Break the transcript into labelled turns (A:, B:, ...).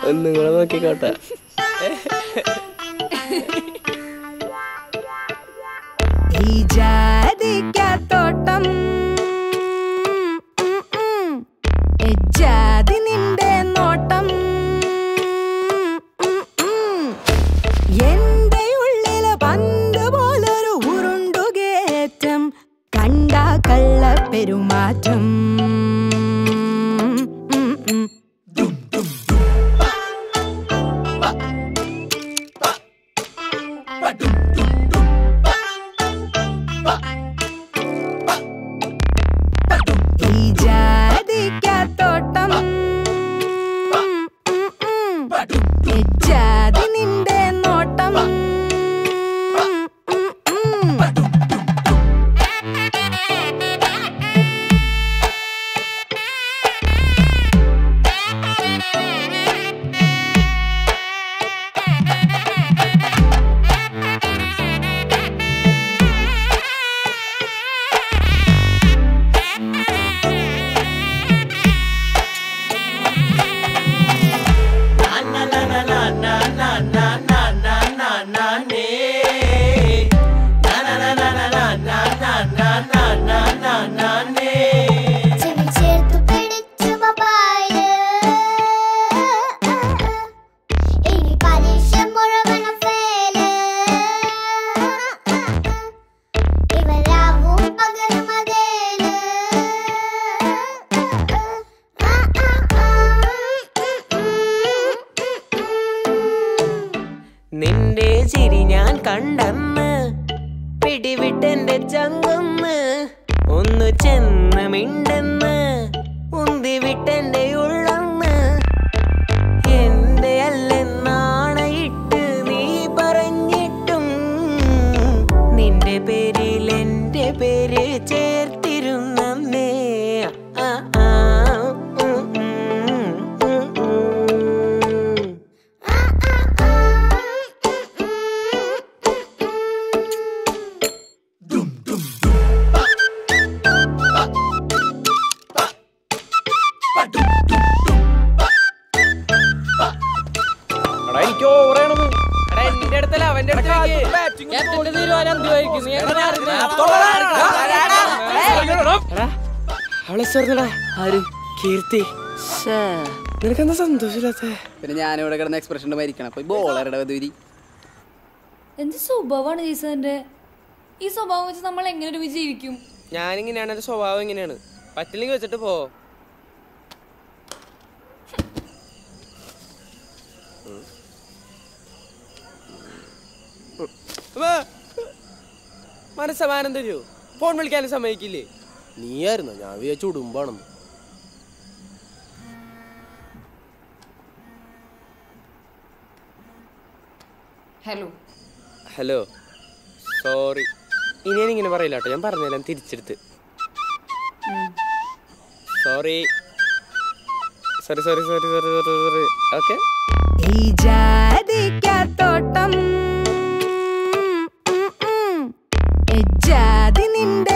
A: ഒന്നും കൂടെ നോക്കിക്കോട്ടെ
B: ഈ ജാതിക്കാത്തോട്ടം എജ്ജാതി നിന്റെ നോട്ടം എന്റെ ഉള്ളില് പന്ത് പോലൊരു ഉരുണ്ടുകേറ്റം കണ്ട കള്ള പെരുമാറ്റം ഉം, ഉം. ഈ ജാതിക്കാത്തോട്ടം എജ്ജാതി നിന്റെ നോട്ടം
C: ചെവി ചേർത്തു പിടിച്ചു പപ്പായ ഇനി പരീക്ഷ മുഴുവൻ ഫെയില് ഇവരാവും പകലും അതേല്
A: നിന്റെ ചിരി ഞാൻ കണ്ടെന്ന് പിടിവിട്ടെന്റെ ചങ്കൊന്ന് ഒന്ന് ചെന്ന് മിണ്ടെന്ന് ഉന്തി വിട്ടെന്റെ ഉള്ളന്ന് എന്റെ അല്ലെന്നാണയിട്ട് നീ പറഞ്ഞിട്ടും നിന്റെ പേരിൽ എന്റെ പേര് ചേർത്തിരുന്നേ ആ ആ ഉം, ഉം, ഉം, ഉം.
D: എനിക്ക് ഓവറാണെന്ന്
A: എന്റെ അടുത്തല്ല അവന്റെ അടുത്തേക്ക് അവളെ ചേർന്നടാ ആര് കീർത്തി നിനക്കെന്താ സന്തോഷമില്ലാത്ത
E: പിന്നെ ഞാനിവിടെ കിടന്ന എക്സ്പ്രഷൻ്റെ മരിക്കണം അപ്പൊ ബോളറുടെ വധൂരി
F: എന്ത് സ്വഭാവമാണ് ജീസന്റെ ഈ സ്വഭാവം വെച്ച് നമ്മൾ എങ്ങനെ ഒരു ജീവിക്കും
A: ഞാനിങ്ങനെയാണ് എന്റെ സ്വഭാവം ഇങ്ങനെയാണ് പറ്റില്ലെങ്കിൽ വെച്ചിട്ട് പോ മനസ്സമാനം തരൂ ഫോൺ വിളിക്കാനും സമ്മതിക്കില്ലേ
D: നീയായിരുന്നു ഞാൻ വിചാരിച്ചു ഉടുമ്പാണെന്ന്
F: ഹലോ
A: ഹലോ സോറി ഇനി ഞാൻ ഇങ്ങനെ പറയില്ല കേട്ടോ ഞാൻ പറഞ്ഞുതരാം തിരിച്ചെടുത്ത് sorry sorry sorry sorry sorry sorry sorry okay
B: ഈ ജാതിക്കാത്തോട്ടം എജ്ജാതി നിന്റെ